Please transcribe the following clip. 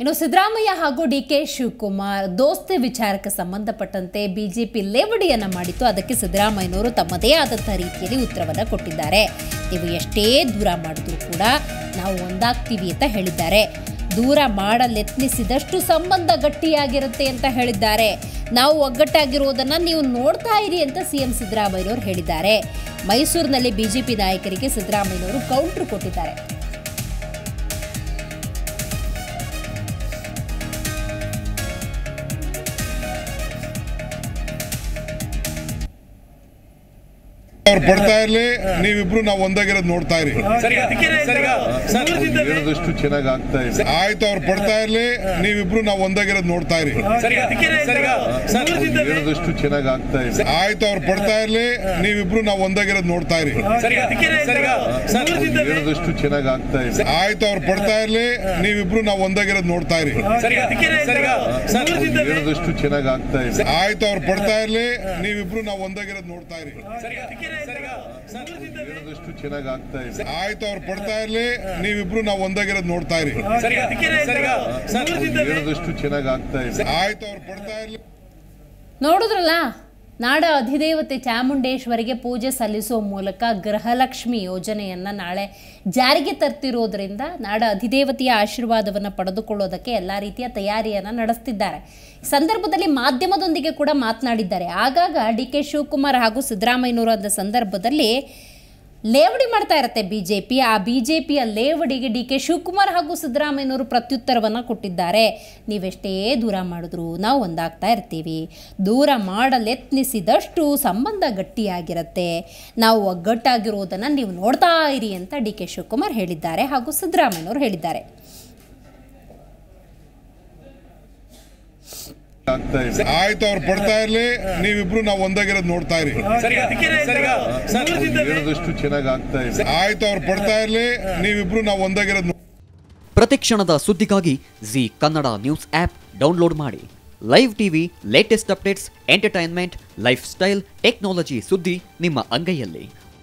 ಇನ್ನು ಸಿದ್ದರಾಮಯ್ಯ ಹಾಗೂ D K Shivakumar ದೋಸ್ತಿ ವಿಚಾರಕ್ಕೆ ಸಂಬಂಧಪಟ್ಟಂತೆ ಬಿಜೆಪಿ ಲೇವಡಿಯನ್ನ ಮಾಡಿತ್ತು ಅದಕ್ಕೆ ಸಿದ್ದರಾಮಯ್ಯನವರು ತಮ್ಮದೇ ಆದಂಥ ರೀತಿಯಲ್ಲಿ ಉತ್ತರವನ್ನು ಕೊಟ್ಟಿದ್ದಾರೆ ನೀವು ಎಷ್ಟೇ ದೂರ ಮಾಡಿದ್ರು ಕೂಡ ನಾವು ಒಂದಾಗ್ತೀವಿ ಅಂತ ಹೇಳಿದ್ದಾರೆ ದೂರ ಮಾಡಲೆತ್ನಿಸಿದಷ್ಟು ಸಂಬಂಧ ಗಟ್ಟಿಯಾಗಿರುತ್ತೆ ಅಂತ ಹೇಳಿದ್ದಾರೆ ನಾವು ಒಗ್ಗಟ್ಟಾಗಿರೋದನ್ನ ನೀವು ನೋಡ್ತಾ ಇರಿ ಅಂತ ಸಿಎಂ ಸಿದ್ದರಾಮಯ್ಯನವರು ಹೇಳಿದ್ದಾರೆ ಮೈಸೂರಿನಲ್ಲಿ ಬಿಜೆಪಿ ನಾಯಕರಿಗೆ ಸಿದ್ದರಾಮಯ್ಯನವರು ಕೌಂಟರ್ ಕೊಟ್ಟಿದ್ದಾರೆ ಅವ್ರು ಪಡ್ತಾ ಇರ್ಲಿ ನೀವಿಬ್ರು ನಾವು ಒಂದಾಗಿರೋದು ನೋಡ್ತಾ ಇರಿ ಸರಿ ಅದಕ್ಕೆ ಸರ್ ಈಗ ಸರ್ ಹೇಳಿದಷ್ಟು ಚೆನ್ನಾಗಿ ಆಗ್ತಾ ಇದೆ ಆಯ್ತು ಅವ್ರು ಪಡ್ತಾ ಇರ್ಲಿ ನೀವಿಬ್ರು ನಾವು ಒಂದಾಗಿರೋದು ನೋಡ್ತಾ ಇರಿ ಸರಿ ಅದಕ್ಕೆ ಸರ್ ಈಗ ಸರ್ ಹೇಳಿದಷ್ಟು ಚೆನ್ನಾಗಿ ಆಗ್ತಾ ಇದೆ ಆಯ್ತು ಅವ್ರು ಪಡ್ತಾ ಇರ್ಲಿ ನೀವಿಬ್ರು ನಾವು ಒಂದಾಗಿರೋದು ನೋಡ್ತಾ ಇರಿ ಸರಿ ಅದಕ್ಕೆ ಸರ್ ಈಗ ಸರ್ ಹೇಳಿದಷ್ಟು ಚೆನ್ನಾಗಿ ಆಗ್ತಾ ಇದೆ ಆಯ್ತು ಅವ್ರು ಪಡ್ತಾ ಇರ್ಲಿ ನೀವಿಬ್ರು ನಾವು ಒಂದಾಗಿರೋದು ನೋಡ್ತಾ ಇರಿ ಸರಿ ಅದಕ್ಕೆ ಸರ್ ಈಗ ಸರ್ ಹೇಳಿದಷ್ಟು ಚೆನ್ನಾಗಿ ಆಗ್ತಾ ಇದೆ ಆಯ್ತು ಅವ್ರು ಪಡ್ತಾ ಇರ್ಲಿ ನೀವಿಬ್ರು ನಾವು ಒಂದಾಗಿರೋದು ನೋಡ್ತಾ ಇರಿ ಸರಿ ಅದಕ್ಕೆ ಸರ್ ಈಗ ಸರ್ ಹೇಳಿದಷ್ಟು ಚೆನ್ನಾಗಿ ಆಗ್ತಾ ಇದೆ ಆಯ್ತು ಅವ್ರು ಪಡ್ತಾ ಇರ್ಲಿ ನೀವಿಬ್ರು ನಾವು ಒಂದಾಗಿರೋದು ನೋಡ್ತಾ ಇರಿ ಸರಿ ಅದಕ್ಕೆ ಸರ್ ಈಗ ಸರ್ ಹೇಳಿದಷ್ಟು ಚೆನ್ನಾಗಿ ಆಗ್ತಾ ಇದೆ ಆಯ್ತು ಅವ್ರು ಪಡ್ತಾ ಇರ್ಲಿ ನೋಡಿದ್ರಲ್ಲ ನಾಡ ಅಧಿದೇವತೆ ಚಾಮುಂಡೇಶ್ವರಿಗೆ ಪೂಜೆ ಸಲ್ಲಿಸುವ ಮೂಲಕ ಗೃಹಲಕ್ಷ್ಮಿ ಯೋಜನೆಯನ್ನು ನಾಳೆ ಜಾರಿಗೆ ತರ್ತಿರೋದ್ರಿಂದ ನಾಡ ಅಧಿದೇವತೆಯ ಆಶೀರ್ವಾದವನ್ನು ಪಡೆದುಕೊಳ್ಳೋದಕ್ಕೆ ಎಲ್ಲ ರೀತಿಯ ತಯಾರಿಯನ್ನು ನಡೆಸ್ತಿದ್ದಾರೆ ಈ ಸಂದರ್ಭದಲ್ಲಿ ಮಾಧ್ಯಮದೊಂದಿಗೆ ಕೂಡ ಮಾತನಾಡಿದ್ದಾರೆ ಆಗಾಗ ಡಿ ಕೆ ಶಿವಕುಮಾರ್ ಹಾಗೂ ಸಿದ್ದರಾಮಯ್ಯನವರು ಅಂದ ಸಂದರ್ಭದಲ್ಲಿ ಲೇವಡಿ ಮಾಡ್ತಾ ಇರುತ್ತೆ ಬಿ ಜೆ ಪಿ ಆ ಬಿ ಜೆ ಪಿಯ ಲೇವಡಿಗೆ ಡಿ ಕೆ ಶಿವಕುಮಾರ್ ಹಾಗೂ ಸಿದ್ದರಾಮಯ್ಯನವರು ಪ್ರತ್ಯುತ್ತರವನ್ನು ಕೊಟ್ಟಿದ್ದಾರೆ ನೀವೆಷ್ಟೇ ದೂರ ಮಾಡಿದ್ರು ನಾವು ಒಂದಾಗ್ತಾ ಇರ್ತೀವಿ ದೂರ ಮಾಡಲೆತ್ನಿಸಿದಷ್ಟು ಸಂಬಂಧ ಗಟ್ಟಿಯಾಗಿರುತ್ತೆ ನಾವು ಒಗ್ಗಟ್ಟಾಗಿರೋದನ್ನು ನೀವು ನೋಡ್ತಾ ಇರಿ ಅಂತ ಡಿ ಕೆ ಶಿವಕುಮಾರ್ ಹೇಳಿದ್ದಾರೆ ಹಾಗೂ ಸಿದ್ದರಾಮಯ್ಯನವರು ಹೇಳಿದ್ದಾರೆ ಆಗ್ತಾ ಇದೆ ಆಯ್ತು ಅವ್ರು ಪಡ್ತಾ ಇರ್ಲಿ ನೀವಿಬ್ರು ನಾವು ಒಂದಾಗಿರೋದು ನೋಡ್ತಾ ಇರಿ ಸರಿ ಅದಕ್ಕೆ ಸರ್ ಈಗ ಸರ್ ಹೇಳಿದಷ್ಟು ಚೆನ್ನಾಗಿ ಆಗ್ತಾ ಇದೆ ಆಯ್ತು ಅವ್ರು ಪಡ್ತಾ ಇರ್ಲಿ ನೀವಿಬ್ರು ನಾವು ಒಂದಾಗಿರೋದು ಪ್ರತಿಕ್ಷಣದ ಸುದ್ದಿಗಾಗಿ Zee Kannada news app download ಮಾಡಿ live TV latest updates entertainment lifestyle technology ಸುದ್ದಿ ನಿಮ್ಮ ಅಂಗೈಯಲ್ಲಿ